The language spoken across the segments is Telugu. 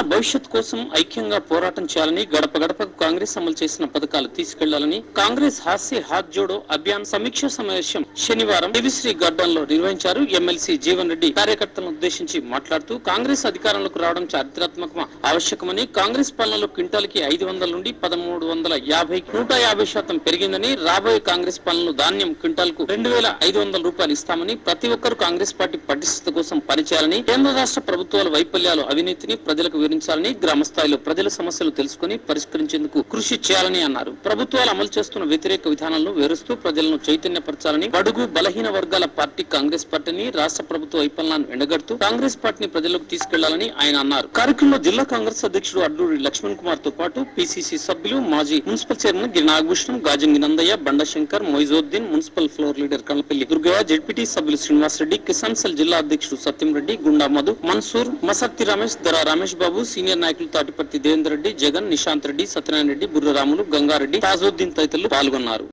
భవిష్యత్ కోసం ఐక్యంగా పోరాటం చేయాలని గడప గడపకు కాంగ్రెస్ అమలు చేసిన పథకాలు తీసుకెళ్లాలని కాంగ్రెస్ హాస్య హాత్ జోడో అభియాన్ సమీక్ష సమావేశం శనివారం దేవిశ్రీ గార్డెన్ లో నిర్వహించారు ఎమ్మెల్సీ జీవన్ రెడ్డి కార్యకర్తలను ఉద్దేశించి మాట్లాడుతూ కాంగ్రెస్ అధికారంలోకి రావడం చారిత్రాత్మక ఆవశ్యకమని కాంగ్రెస్ పాలనలో క్వింటాల్కి ఐదు వందల నుండి పదమూడు వందల యాభై నూట యాభై శాతం పెరిగిందని రాబోయే కాంగ్రెస్ పాలనలో ధాన్యం క్వింటాల్ కు రెండు వేల ఐదు వందల రూపాయలు ఇస్తామని ప్రతి ఒక్కరూ కాంగ్రెస్ పార్టీ పటిష్టత కోసం పనిచేయాలని కేంద్ర రాష్ట్ర ప్రభుత్వాల వైఫల్యాలు అవినీతిని ప్రజలకు వివరించాలని గ్రామ స్థాయిలో ప్రజల సమస్యలు తెలుసుకుని పరిష్కరించేందుకు కృషి చేయాలని అన్నారు ప్రభుత్వాలు అమలు చేస్తున్న వ్యతిరేక విధానాలను వివరిస్తూ ప్రజలను చైతన్యపరచాలని బడుగు బలహీన వర్గాల పార్టీ కాంగ్రెస్ పార్టీని రాష్ట్ర ప్రభుత్వ వైఫల్యాలను ఎండగడుతూ కాంగ్రెస్ పార్టీని ప్రజలకు తీసుకెళ్లాలని ఆయన అన్నారు కార్యక్రమంలో జిల్లా కాంగ్రెస్ అధ్యక్షుడు అడ్లూరి లక్ష్మణ్ కుమార్ తో పాటు పిసిసి సభ్యులు మాజీ municipal chairman Giri Nagabhushanam Gajangi Nandaiah Bandashankar Moinuddin municipal floor leader Kanapalli Durgaiah ZPT సభ్యులు శ్రీనివాస్ రెడ్డి కిసాన్ సెల్ జిల్లా అధ్యక్షుడు సత్యం రెడ్డి గుండా మధు మన్సూర్ మసత్తి రమేష్ దరా రమేష్ బాబు సీనియర్ నాయకులు తాటిపర్తి దేవేందర్ రెడ్డి జగన్ నిశాంత్ రెడ్డి సత్యనారాయణ రెడ్డి బుర్రరాములు గంగారెడ్డి తాజుద్దీన్ తదితరులు పాల్గొన్నారు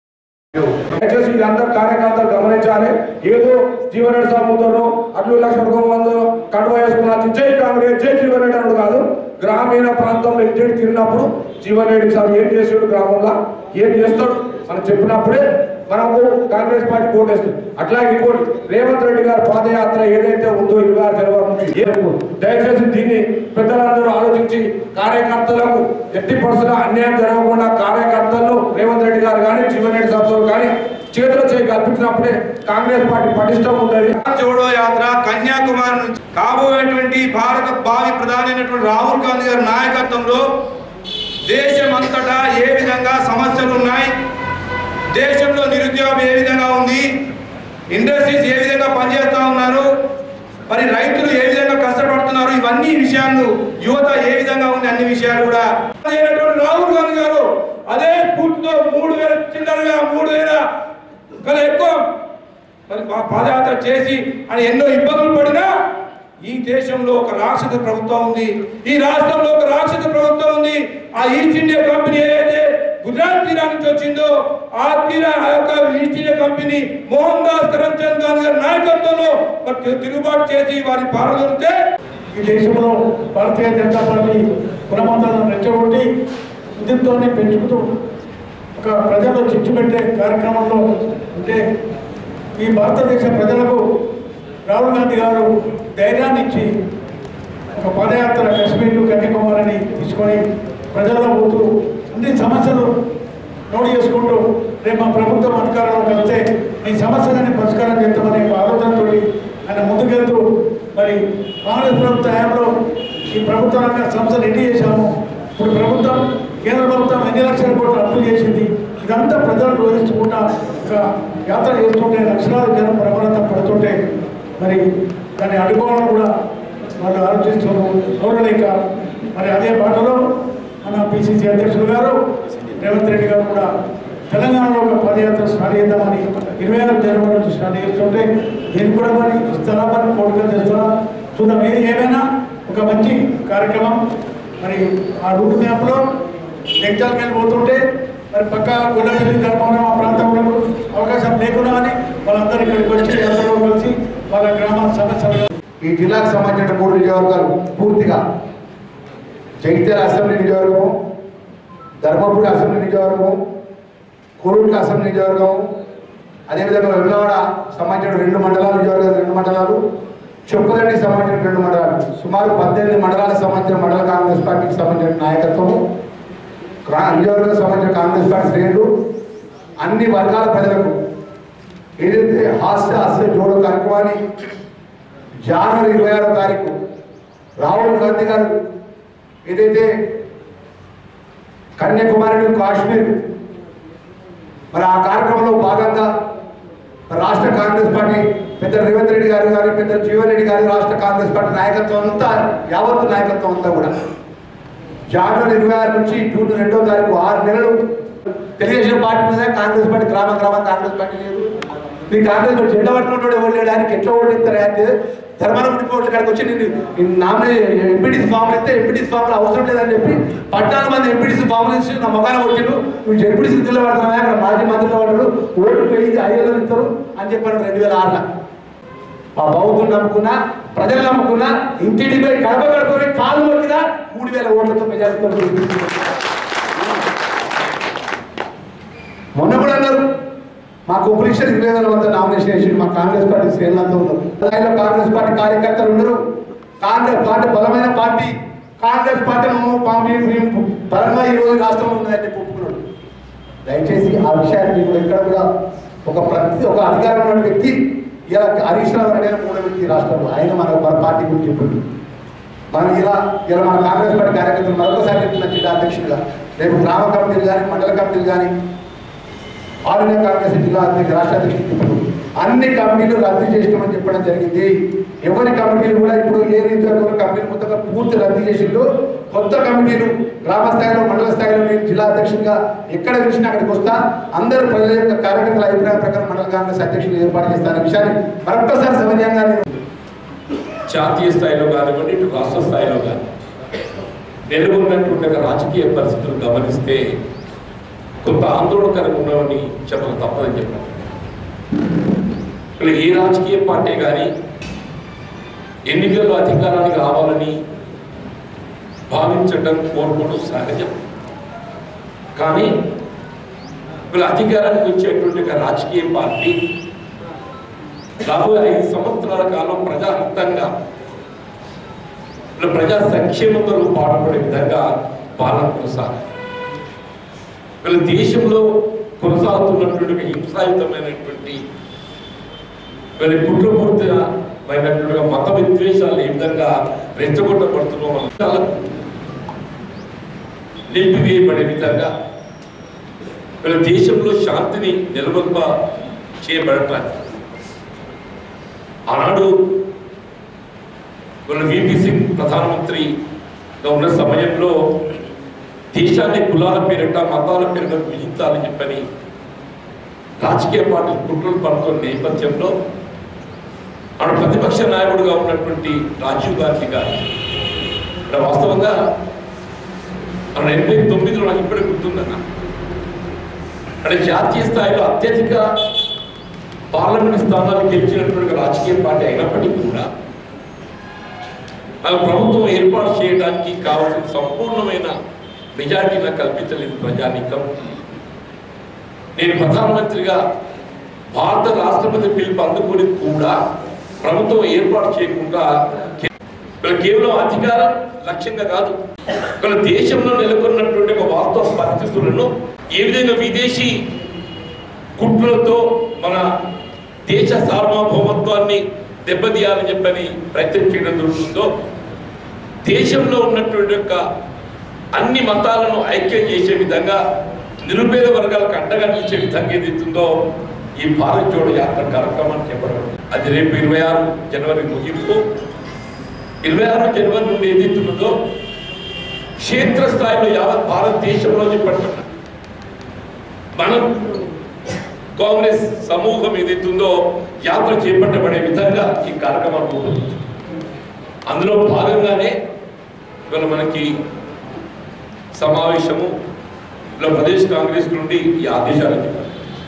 దయచేసి వీళ్ళందరూ కార్యకర్తలు గమనించాలి ఏదో జీవనరెడ్డి సాగుతారు అట్లు లక్ష్మణ కుమార్ కండువ వేసుకున్న జై కాంగ్రెస్ జై జీవనరెడ్డి అన్నాడు కాదు గ్రామీణ ప్రాంతంలో ఇంటి తిరిగినప్పుడు జీవనరెడ్డి సార్ ఏం చేసాడు గ్రామంలో ఏం చేస్తాడు మనం చెప్పినప్పుడే మనకు కాంగ్రెస్ పార్టీ ఓటేస్తుంది అట్లాగే ఇంకోటి రేవంత్ రెడ్డి గారి పాదయాత్ర ఏదైతే ఉందో ఇరవై ఆరు జనవరి నుంచి ఏమో దయచేసి దీన్ని పెద్దలందరూ ఆలోచించి కార్యకర్తలకు ఎట్టి పరిస్థితుల్లో అన్యాయం జరగకుండా కార్యకర్తలను రేవంత్ రెడ్డి గారు కానీ జీవన్ రెడ్డి సభ్యులు కానీ చేతులు చేయి కల్పించినప్పుడే కాంగ్రెస్ పార్టీ పటిష్టం ఉంటుంది జోడో యాత్ర కన్యాకుమారి నుంచి కాబోయేటువంటి భారత భావి ప్రధాని అయినటువంటి రాహుల్ గాంధీ గారి నాయకత్వంలో దేశం అంతటా ఏ విధంగా సమస్యలు ఉన్నాయి దేశంలో నిరుద్యోగం ఏ విధంగా ఉంది ఇండస్ట్రీస్ ఏ విధంగా పనిచేస్తూ ఉన్నారు మరి రైతులు ఏ విధంగా కష్టపడుతున్నారు ఇవన్నీ విషయాలు యువత ఏ విధంగా ఉంది అన్ని విషయాలు కూడా అయినటువంటి రాహుల్ గాంధీ గారు అదే స్ఫూర్తితో మూడు వేల చిల్లరగా మూడు వేల కన్నా ఎక్కువ మరి పా- పాదయాత్ర చేసి అని ఎన్నో ఇబ్బందులు పడినా ఈ దేశంలో ఒక రాక్షస ప్రభుత్వం ఉంది ఈ రాష్ట్రంలో ఒక రాక్షస ప్రభుత్వం ఉంది ఆ ఈస్ట్ ఇండియా కంపెనీ ఏదైతే గుజరాత్ తీరా నుంచి వచ్చిందో ఆ తీరా ఆ యొక్క east India company Mohandas Karamchand Gandhi గారి నాయకత్వంలో మరి తి- తిరుగుబాటు చేసి వారిని పాల్గొంటే ఈ దేశంలో భారతీయ జనతా పార్టీ కులమంతాలను రెచ్చగొట్టి విద్యుత్తుని పెంచుతూ ఒక ప్రజల్లో చిచ్చు పెట్టే కార్యక్రమంలో ఉంటే ఈ భారతదేశ ప్రజలకు రాహుల్ గాంధీ గారు ధైర్యాన్ని ఇచ్చి ఒక పాదయాత్ర కశ్మీర్ టు కన్యాకుమారిని తీసుకొని ప్రజల్లో పోతూ అన్ని సమస్యలు నోటు చేసుకుంటూ రేపు మా ప్రభుత్వం అధికారంలోకి వస్తే ఈ సమస్యలని పరిష్కారం చేస్తామనే ఒక ఆలోచనతో ఆయన ముందుకెళ్తూ మరి కాంగ్రెస్ ప్రభుత్వ హయాంలో ఈ ప్రభుత్వ రంగ సంస్థలు ఎన్ని చేశాము ఇప్పుడు ప్రభుత్వం కేంద్ర ప్రభుత్వం ఎన్ని లక్షల కోట్లు అప్పులు చేసింది ఇదంతా ప్రజలకు వివరించుకుంటా ఒక యాత్ర చేస్తుంటే లక్షలాది జనం ప్రమాదం పడుతుంటే మరి దాన్ని అడ్డుకోవడం కూడా వాళ్ళు ఆలోచిస్తున్నారు చూడలేక మరి అదే బాటలో మన పిసిసి అధ్యక్షులు గారు రేవంత్ రెడ్డి గారు కూడా తెలంగాణలో ఒక పదయాత్ర స్టార్ట్ చేద్దామని ఇరవై ఆరు జనవరి నుంచి స్టార్ట్ చేస్తుంటే దీన్ని కూడా మరి ఇస్తారా మరి కోరికలు చేస్తారా చూద్దాం ఏది ఏమైనా ఒక మంచి కార్యక్రమం మరి ఆ రూట్ మ్యాప్లో జగ్జాల్కి వెళ్ళిపోతుంటే మరి పక్క గుల్లపల్లి ధర్మవరం ఆ ప్రాంతంలో అవకాశం లేకుండా అని వాళ్ళందరూ ఇక్కడికి వచ్చి అందరూ కలిసి వాళ్ళ గ్రామ సమస్యలు ఈ జిల్లాకు సంబంధించిన మూడు నియోజకవర్గాలు పూర్తిగా జగిత్యాల అసెంబ్లీ నియోజకవర్గం ధర్మపురి అసెంబ్లీ నియోజకవర్గం కోరుట్ల అసెంబ్లీ నియోజకవర్గం అదేవిధంగా వెమ్లవాడ సంబంధించిన రెండు మండలాలు నియోజకవర్గాలు రెండు మండలాలు చొప్పదండికి సంబంధించిన రెండు మండలాలు సుమారు పద్దెనిమిది మండలాలకు సంబంధించిన మండల కాంగ్రెస్ పార్టీకి సంబంధించిన నాయకత్వము కా- నియోజకవర్గానికి సంబంధించిన కాంగ్రెస్ పార్టీ శ్రేణులు అన్ని వర్గాల ప్రజలకు ఏదైతే హాస్య హాస్య జోడో కార్యక్రమాన్ని జనవరి ఇరవై ఆరో తారీఖు రాహుల్ గాంధీ గారు ఏదైతే కన్యాకుమారి టు కాశ్మీర్ మరి ఆ కార్యక్రమంలో భాగంగా మరి రాష్ట్ర కాంగ్రెస్ పార్టీ పెద్ద రేవంత్ రెడ్డి గారు గారు పెద్ద జీవన్ రెడ్డి గారు రాష్ట్ర కాంగ్రెస్ పార్టీ నాయకత్వం అంతా యావత్తు నాయకత్వం అంతా కూడా జనవరి ఇరవై ఆరు నుంచి జూన్ రెండో తారీఖు ఆరు నెలలు తెలుగుదేశం పార్టీ మీద కాంగ్రెస్ పార్టీ గ్రామ గ్రామ కాంగ్రెస్ పార్టీ లేదు మీ కాంగ్రెస్ పార్టీ జెండా పట్టుకుంటాడు ఎవరు లేడానికి ఎట్లా ఓడిస్తారా అంటే ధర్మాన గుడిపోట్ల కాడికి వచ్చి నేను నామినే ఎంపీటీసీ ఫామ్ అయితే ఎంపీటీసీ ఫామ్ అవసరం లేదని చెప్పి పద్నాలుగు మంది ఎంపీటీసీ ఫామ్ ఇచ్చి నా మొగాన కొట్టిండు నువ్వు ఎంపీటీసీ జిల్లా పడుతున్నావా అక్కడ మాజీ మంత్రిలో పడ్డాడు ఓటు పెరిగింది ఐదు వందలు ఇస్తారు అని చెప్పాడు రెండు వేల ఆరులో ఆ బౌద్ధుని నమ్ముకున్నా ప్రజలు నమ్ముకున్నా ఇంటింటిపై గడప గడపని కాలు మొక్కినా వేల ఓట్లతో మెజారిటీతో గెలిపించారు. మొన్న కూడా అన్నారు మా కుప్పలిషన్ ఇరవై వేల వద్ద నామినేషన్ వేసి మా కాంగ్రెస్ పార్టీ శ్రేణులతో ఉన్నారు అలాగే కాంగ్రెస్ పార్టీ కార్యకర్తలు ఉన్నారు కాంగ్రెస్ పార్టీ బలమైన పార్టీ కాంగ్రెస్ పార్టీ మమ్మల్ని పంపి మేము బలంగా ఈ రోజు రాష్ట్రంలో ఉందని ఒప్పుకున్నాడు దయచేసి ఆ విషయాన్ని మీకు ఎక్కడ కూడా ఒక ప్రతి ఒక అధికారం ఉన్న వ్యక్తి ఇలా హరీష్ రావు అనే మూడో వ్యక్తి రాష్ట్రంలో ఆయన మన మన పార్టీ గురించి చెప్పింది మనం ఇలా ఇలా మన కాంగ్రెస్ పార్టీ కార్యకర్తలు మరొకసారి చెప్తున్న జిల్లా అధ్యక్షుడిగా రేపు గ్రామ కమిటీలు కానీ మండల కమిటీలు కానీ ఆల్ ఇండియా కాంగ్రెస్ జిల్లా అధ్యక్ష రాష్ట్ర అధ్యక్షుడు చెప్పారు అన్ని కమిటీలు రద్దు చేసినామని చెప్పడం జరిగింది ఎవరి కమిటీలు కూడా ఇప్పుడు ఏ రీతిలో కమిటీలు మొత్తంగా పూర్తి రద్దు చేసిందో కొత్త కమిటీలు గ్రామ స్థాయిలో మండల స్థాయిలో నేను జిల్లా అధ్యక్షుడిగా ఎక్కడ చూసినా అక్కడికి వస్తా అందరూ ప్రజల యొక్క కార్యకర్తల అభిప్రాయం ప్రకారం మండల కాంగ్రెస్ అధ్యక్షులు ఏర్పాటు చేస్తారనే విషయాన్ని మరొకసారి సమన్యంగా నేను జాతీయ స్థాయిలో కానివ్వండి ఇటు రాష్ట్ర స్థాయిలో కానీ నెలకొన్నటువంటి ఒక రాజకీయ పరిస్థితులు గమనిస్తే కొంత ఆందోళనకరంగా ఉన్నవని చెప్పక తప్పదని చెప్పాను ఇక్కడ ఏ రాజకీయ పార్టీ కానీ ఎన్నికల్లో అధికారానికి రావాలని భావించడం కోరుకోవడం సహజం కానీ వీళ్ళ అధికారానికి వచ్చేటువంటి ఒక రాజకీయ పార్టీ రాబోయే ఐదు సంవత్సరాల కాలం ప్రజాహితంగా ఇలా ప్రజా సంక్షేమంతో పాటుపడే విధంగా పాలన కొనసాగాలి వీళ్ళ దేశంలో కొనసాగుతున్నటువంటి ఒక హింసాయుతమైనటువంటి వీళ్ళ కుట్రపూర్తిమైనటువంటి మత విద్వేషాలు ఏ విధంగా రెచ్చగొట్టబడుతున్నామో చాలా నిలిపివేయబడే విధంగా వీళ్ళ దేశంలో శాంతిని నిలవల్ప చేయబడటానికి ఆనాడు మన విపి సింగ్ ప్రధానమంత్రిగా ఉన్న సమయంలో దేశాన్ని కులాల పేరిట మతాల పేరిట విభజించాలని చెప్పని రాజకీయ పార్టీలు కుట్రలు పడుతున్న నేపథ్యంలో ఆడ ప్రతిపక్ష నాయకుడిగా ఉన్నటువంటి రాజీవ్ గాంధీ గారు ఇక్కడ వాస్తవంగా మన ఎనభై తొమ్మిదిలో నాకు ఇప్పుడే గుర్తుందన్న అక్కడ జాతీయ స్థాయిలో అత్యధిక పార్లమెంట్ స్థానాలు గెలిచినటువంటి ఒక రాజకీయ పార్టీ అయినప్పటికీ కూడా ఆ ప్రభుత్వం ఏర్పాటు చేయడానికి కావాల్సిన సంపూర్ణమైన మెజార్టీ నాకు కల్పించలేదు ప్రజానీకం నేను ప్రధానమంత్రిగా భారత రాష్ట్రపతి పిలుపు అందుకుని కూడా ప్రభుత్వం ఏర్పాటు చేయకుండా కే- ఇక్కడ కేవలం అధికారం లక్ష్యంగా కాదు ఇక్కడ దేశంలో నెలకొన్నటువంటి ఒక వాస్తవ పరిస్థితులను ఏ విధంగా విదేశీ కుట్రలతో మన దేశ సార్వభౌమత్వాన్ని దెబ్బతీయాలని చెప్పని ప్రయత్నం చేయడం జరుగుతుందో దేశంలో ఉన్నటువంటి యొక్క అన్ని మతాలను ఐక్యం చేసే విధంగా నిరుపేద వర్గాలకు అండగా నిలిచే విధంగా ఏదైతుందో ఈ భారత్ జోడో యాత్ర కార్యక్రమాన్ని చేపట్టడం అది రేపు ఇరవై ఆరు జనవరి ముగింపు ఇరవై ఆరు జనవరి నుండి ఏదైతున్నదో క్షేత్రస్థాయిలో యావత్ భారతదేశంలో చేపడుతున్నా మనం కాంగ్రెస్ సమూహం ఏదైతుందో యాత్ర చేపట్టబడే విధంగా ఈ కార్యక్రమాన్ని రూపొందించారు అందులో భాగంగానే ఇవాళ మనకి సమావేశము ఇలా ప్రదేశ్ కాంగ్రెస్ నుండి ఈ ఆదేశాలు చెప్పారు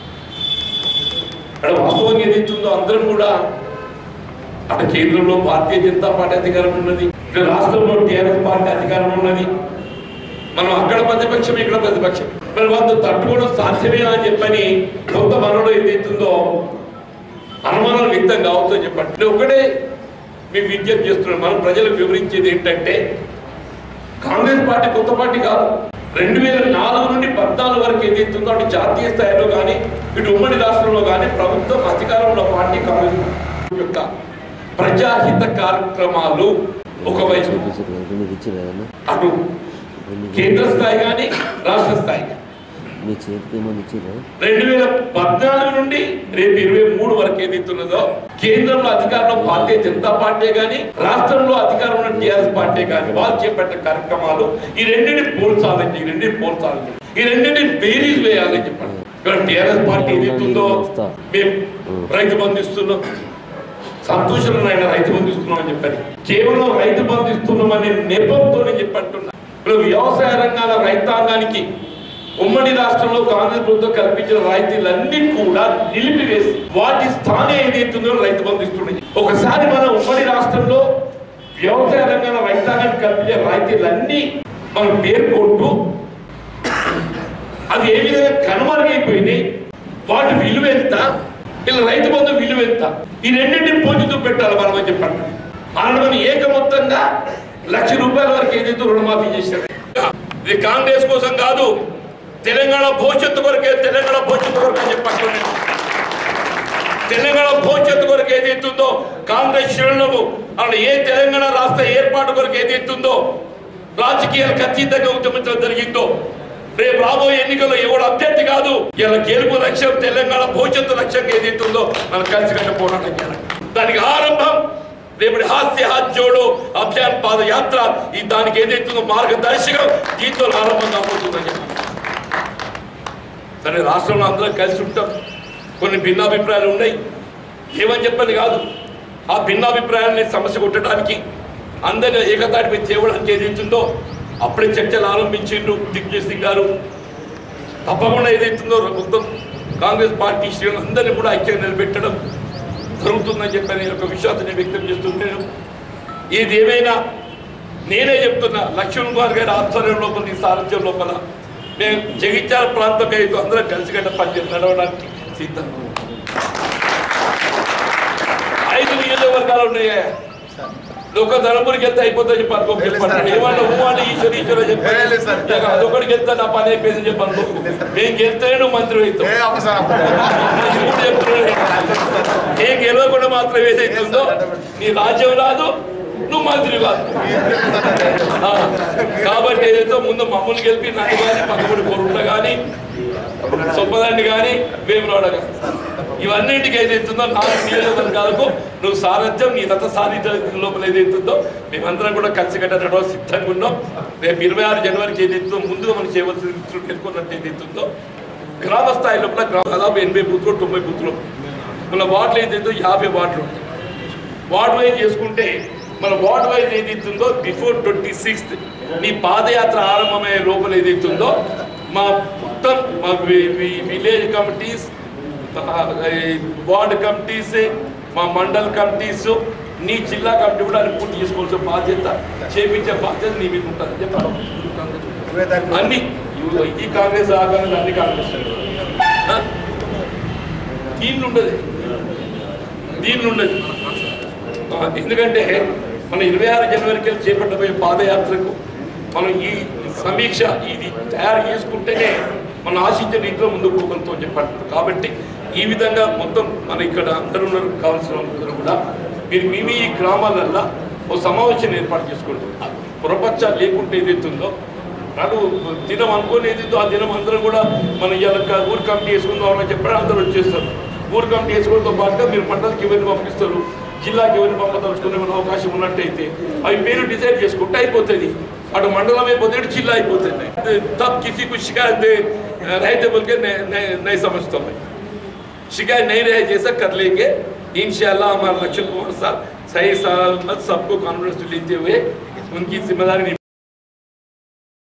అక్కడ వాస్తవంగా ఏదైతుందో అందరం కూడా అటు కేంద్రంలో భారతీయ జనతా పార్టీ అధికారం ఉన్నది ఇక్కడ రాష్ట్రంలో టీఆర్ఎస్ పార్టీ అధికారం ఉన్నది మనం అక్కడ ప్రతిపక్షం ఇక్కడ ప్రతిపక్షం మరి వాళ్ళు తట్టుకోవడం సాధ్యమే అని చెప్పని కొంత మనలో ఏదైతుందో అనుమానాలు వ్యక్తం కావచ్చని చెప్పండి నేను ఒకటే మీ విజ్ఞప్తి చేస్తున్నాను మనం ప్రజలకు వివరించేది ఏంటంటే కాంగ్రెస్ పార్టీ కొత్త పార్టీ కాదు రెండు వేల నాలుగు నుండి పద్నాలుగు వరకు ఏదైతుందో అటు జాతీయ స్థాయిలో కానీ ఇటు ఉమ్మడి రాష్ట్రంలో కానీ ప్రభుత్వం అధికారంలో పార్టీ కాంగ్రెస్ పార్టీ యొక్క ప్రజాహిత కార్యక్రమాలు ఒకవైపు మీకు ఇచ్చిర్రు అటు కేంద్ర స్థాయి కానీ రాష్ట్ర స్థాయి కానీ మీ చేతికి ఏమని ఇచ్చిర్రు రెండు వేల పద్నాలుగు నుండి రేపు ఇరవై మూడు వరకు ఏదైతున్నదో కేంద్రంలో అధికారంలో భారతీయ జనతా పార్టీ కానీ రాష్ట్రంలో అధికారంలో టీఆర్ఎస్ పార్టీ కానీ వాళ్ళు చేపట్టిన కార్యక్రమాలు ఈ రెండింటిని పోల్చాలని ఈ రెండింటిని పోల్చాలని ఈ రెండింటిని బేరీజ్ వేయాలని చెప్పండి ఇక్కడ టీఆర్ఎస్ పార్టీ ఏదైతుందో మేము రైతు బంధు ఇస్తున్నాం సంతోషంలో ఆయన రైతు బంధు ఇస్తున్నాం అని చెప్పారు కేవలం రైతు బంధు ఇస్తున్నాం అనే నెపంతో చెప్పంటున్నా ఇప్పుడు వ్యవసాయ రంగాల రైతాంగానికి ఉమ్మడి రాష్ట్రంలో కాంగ్రెస్ ప్రభుత్వం కల్పించిన రాయితీలన్నీ కూడా నిలిపివేసి వాటి స్థానే ఏదైతుందో రైతు బంధు ఇస్తున్నాయి ఒకసారి మన ఉమ్మడి రాష్ట్రంలో వ్యవసాయ రంగంలో రైతాంగానికి కల్పించే రాయితీ సమస్యలన్నీ మనం పేర్కొంటూ అది ఏ విధంగా కనుమరుగైపోయినాయి వాటి విలువ ఎంత ఇలా రైతు బంధు విలువ ఎంత ఈ రెండింటిని పోజుతూ పెట్టాలి మనం అని చెప్పండి మనం ఏక మొత్తంగా లక్ష రూపాయల వరకు ఏదైతే రుణమాఫీ చేశారు ఇది కాంగ్రెస్ కోసం కాదు తెలంగాణ భవిష్యత్తు కొరకే తెలంగాణ భవిష్యత్తు కొరకు అని చెప్పండి తెలంగాణ భవిష్యత్తు కొరకు ఏదైతుందో కాంగ్రెస్ శ్రేణులకు అలా ఏ తెలంగాణ రాష్ట్ర ఏర్పాటు కొరకు ఏదైతుందో రాజకీయాలకు అతీతంగా ఉద్యమించడం జరిగిందో రేపు రాబోయే ఎన్నికల్లో ఎవడు అభ్యర్థి కాదు ఇలా గెలుపు లక్ష్యం తెలంగాణ భవిష్యత్తు లక్ష్యంగా ఏదైతుందో మనం కలిసికట్ట పోరాటం చేయాలి దానికి ఆరంభం రేపటి హాస్య హాత్ జోడో అభియాన్ పాదయాత్ర ఈ దానికి ఏదైతుందో మార్గదర్శకం దీంతో ఆరంభం కాబోతుందని చెప్పాలి సరే రాష్ట్రంలో అందరం కలిసి ఉంటాం కొన్ని భిన్నాభిప్రాయాలు ఉన్నాయి ఏమని చెప్పని కాదు ఆ భిన్నాభిప్రాయాన్ని సమస్య కొట్టడానికి అందరిని ఏకతాటిపై తేవడానికి ఏదైతుందో అప్పుడే చర్చలు ఆరంభించిండ్రు దిగ్విజయ్ సింగ్ గారు తప్పకుండా ఏదైతుందో మొత్తం కాంగ్రెస్ పార్టీ శ్రేణులు అందరినీ కూడా ఐక్యంగా నిలబెట్టడం జరుగుతుందని చెప్పి నేను ఒక విశ్వాసాన్ని వ్యక్తం చేస్తున్నాను ఏది ఏమైనా నేనే చెప్తున్నా లక్ష్మణ్ కుమార్ గారి ఆధ్వర్యం లోపల ఈ సారథ్యం లోపల మేము జగిత్యాల ప్రాంతం అయితే అందరం కలిసిగట్ట పనిచేసి నడవడానికి సిద్ధం ఐదు నియోజకవర్గాలు ఉన్నాయా ఒక ధర్మపురికి వెళ్తే అయిపోతుంది చెప్పి అనుకో చెప్పండి ఏమన్నా ఊ అంటే ఈశ్వర ఈశ్వర చెప్పండి ఇక అదొకటికి వెళ్తే నా పని అయిపోయింది చెప్పి అనుకో మేము గెలిస్తేనే నువ్వు మంత్రి అవుతావు ఇప్పుడు చెప్తున్నాను ఏ గెలవకుండా మాత్రం ఏదైతుందో నీ రాజ్యం రాదు నువ్వు మంత్రి కాదు ఆ, కాబట్టి ఏదైతే ముందు మమ్మల్ని గెలిపి నన్ను కానీ పక్కబడి కొరుండ కానీ సొప్పదాన్ని కానీ వేమరాడ కానీ ఇవన్నింటికి ఏదైతుందో నాలుగు నియోజకవర్గాలకు నువ్వు సారథ్యం నీ దత్త సారథ్యం లోపల ఏదైతుందో మేమందరం కూడా కలిసి కట్టడం సిద్ధంగా ఉన్నాం రేపు ఇరవై ఆరు జనవరికి ఏదైతుందో ముందుగా మనం చేయవలసిన మిత్రులు పేర్కొన్నట్టు ఏదైతుందో గ్రామ స్థాయి లోపల గ్రామ దాదాపు ఎనభై బూత్లు తొంభై బూత్లు మన వార్డులు ఏదైతే యాభై వార్డులు ఉంటాయి వార్డ్ వైజ్ చేసుకుంటే మన వార్డ్ వైజ్ ఏదైతుందో బిఫోర్ ట్వంటీ సిక్స్త్ నీ పాదయాత్ర ఆరంభమయ్యే లోపల ఏదైతుందో మా మొత్తం మా వి- వి- విలేజ్ కమిటీస్ వార్డ్ కమిటీస్ మా మండల్ కమిటీస్ నీ జిల్లా కమిటీ కూడా అది పూర్తి చేసుకోవాల్సిన బాధ్యత చేపించే బాధ్యత నీ మీద ఉంటుంది చెప్పాలి అన్ని ఇవి- ఈ కాంగ్రెస్ ఆ కాంగ్రెస్ అన్ని కాంగ్రెస్ ఆ? దీనిలో ఉండదు దీనిలో ఉండదు ఆ, ఎందుకంటే మన ఇరవై ఆరు జనవరికి వెళ్ళి చేపట్టబోయే పాదయాత్రకు మనం ఈ సమీక్ష ఇది తయారు చేసుకుంటేనే మనం ఆశించే రీతిలో ముందుకు పోగలుగుతాం చెప్పండి కాబట్టి ఈ విధంగా మొత్తం మన ఇక్కడ అందరూ ఉన్నారు కావాల్సిన వాళ్ళందరూ కూడా మీరు మీ మీ ఈ గ్రామాలల్లో ఓ సమావేశం ఏర్పాటు చేసుకోండి పురపక్షాలు లేకుంటే ఏదైతుందో నాడు దినం అనుకోని ఏదైతే ఆ దినం అందరూ కూడా మన ఇలా ఊరు కమిటీ వేసుకుందాం అని చెప్పాడు అందరూ వచ్చేస్తారు ఊరు కమిటీ వేసుకోవడంతో పాటుగా మీరు మండలికి ఎవరిని పంపిస్తారు జిల్లాకి ఎవరిని పంపదలుచుకునే అవకాశం ఉన్నట్టయితే అవి పేరు డిసైడ్ చేసుకుంటే అయిపోతుంది అటు మండలం అయిపోతే ఇటు జిల్లా అయిపోతుంది తబ్ కిసి కు शिकायत रहते बोल के नहीं नहीं नहीं समझता मैं शिकायत नहीं रहे जैसा कर लेंगे इंशाल्लाह हमारा लक्ष्मण कुमार साहब सही सलामत सबको कॉन्फ्रेंस लेते हुए उनकी जिम्मेदारी